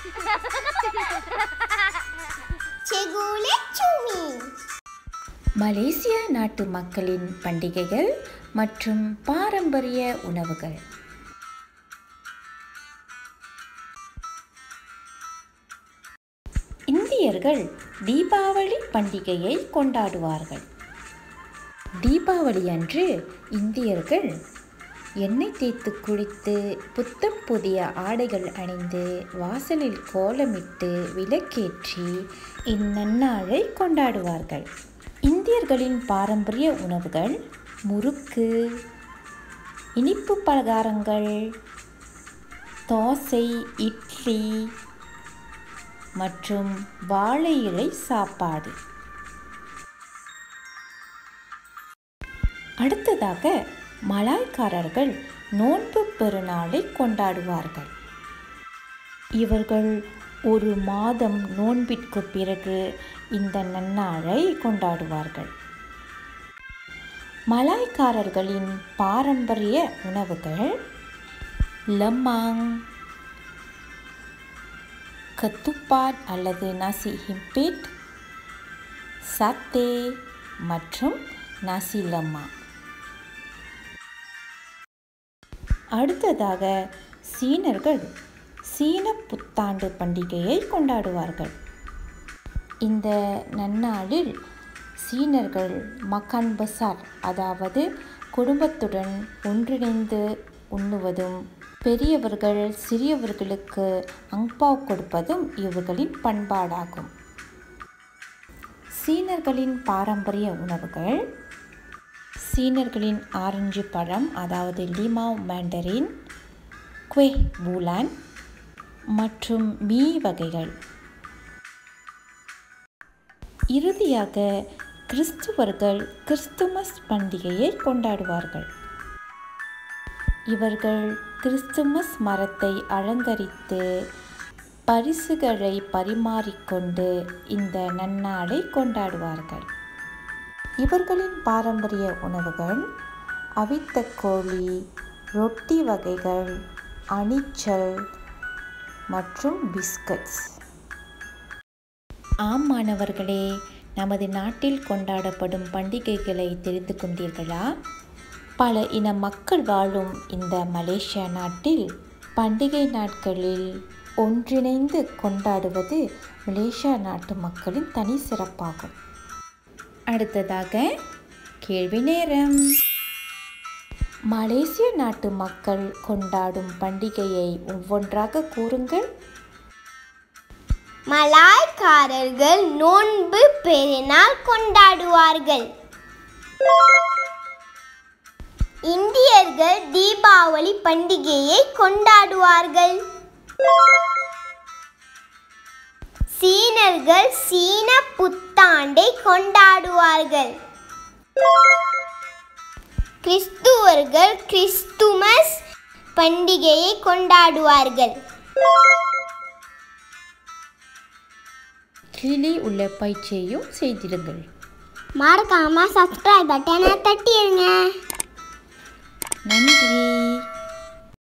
செகுலே சுமி மலேசிய நாட்டு மக்களின் பண்டிகைகள் மற்றும் பாரம்பரிய உணவுகள் இந்தியர்கள் தீபாவளி பண்டிகையை கொண்டாடுவார்கள் தீபாவளி அன்று இந்தியர்கள் எண்ணெய் தேய்த்து குளித்து புத்தம் புதிய ஆடைகள் அணிந்து வாசலில் கோலமிட்டு விளக்கேற்றி இந்நன்னாளை கொண்டாடுவார்கள் இந்தியர்களின் பாரம்பரிய உணவுகள் முறுக்கு இனிப்பு பலகாரங்கள் தோசை இட்லி மற்றும் வாழை இலை சாப்பாடு அடுத்ததாக மலாய்க்காரர்கள் நோன்பு பெருநாளை கொண்டாடுவார்கள் இவர்கள் ஒரு மாதம் நோன்பிற்கு பிறகு இந்த நன்னாளை கொண்டாடுவார்கள் மலாய்க்காரர்களின் பாரம்பரிய உணவுகள் லம்மாங் கத்துப்பாட் அல்லது நசி ஹிம்பிட் சத்தே மற்றும் நசி லம்மா அடுத்ததாக சீனர்கள் சீன புத்தாண்டு பண்டிகையை கொண்டாடுவார்கள் இந்த நன்னாளில் சீனர்கள் மக்கான் பசார் அதாவது குடும்பத்துடன் ஒன்றிணைந்து உண்ணுவதும் பெரியவர்கள் சிறியவர்களுக்கு அங்பாவ் கொடுப்பதும் இவர்களின் பண்பாடாகும் சீனர்களின் பாரம்பரிய உணவுகள் சீனர்களின் ஆரஞ்சு பழம் அதாவது லிமாவ் மேண்டரின் குவே பூலான் மற்றும் மீ வகைகள் இறுதியாக கிறிஸ்துவர்கள் கிறிஸ்துமஸ் பண்டிகையை கொண்டாடுவார்கள் இவர்கள் கிறிஸ்துமஸ் மரத்தை அலங்கரித்து பரிசுகளை பரிமாறிக்கொண்டு இந்த நன்னாளை கொண்டாடுவார்கள் இவர்களின் பாரம்பரிய உணவுகள் அவித்த கோழி ரொட்டி வகைகள் அணிச்சல் மற்றும் பிஸ்கட்ஸ் ஆம் மாணவர்களே நமது நாட்டில் கொண்டாடப்படும் பண்டிகைகளை தெரிந்து கொண்டீர்களா பல இன மக்கள் வாழும் இந்த மலேசியா நாட்டில் பண்டிகை நாட்களில் ஒன்றிணைந்து கொண்டாடுவது மலேசியா நாட்டு மக்களின் தனி சிறப்பாகும் அடுத்ததாக கேள்வி நேரம் மலேசிய நாட்டு மக்கள் கொண்டாடும் பண்டிகையை ஒவ்வொன்றாக கூறுங்கள் மலாய்க்காரர்கள் நோன்பு பெருநாள் கொண்டாடுவார்கள் இந்தியர்கள் தீபாவளி பண்டிகையை கொண்டாடுவார்கள் சீனர்கள் சீன புத்தாண்டை கொண்டாடுவார்கள் கிறிஸ்துவர்கள் கிறிஸ்துமஸ் பண்டிகையை கொண்டாடுவார்கள் கீழே உள்ள பயிற்சியையும் செய்திடுங்கள் மறக்காம சப்ஸ்கிரைப் பட்டனை தட்டிடுங்க நன்றி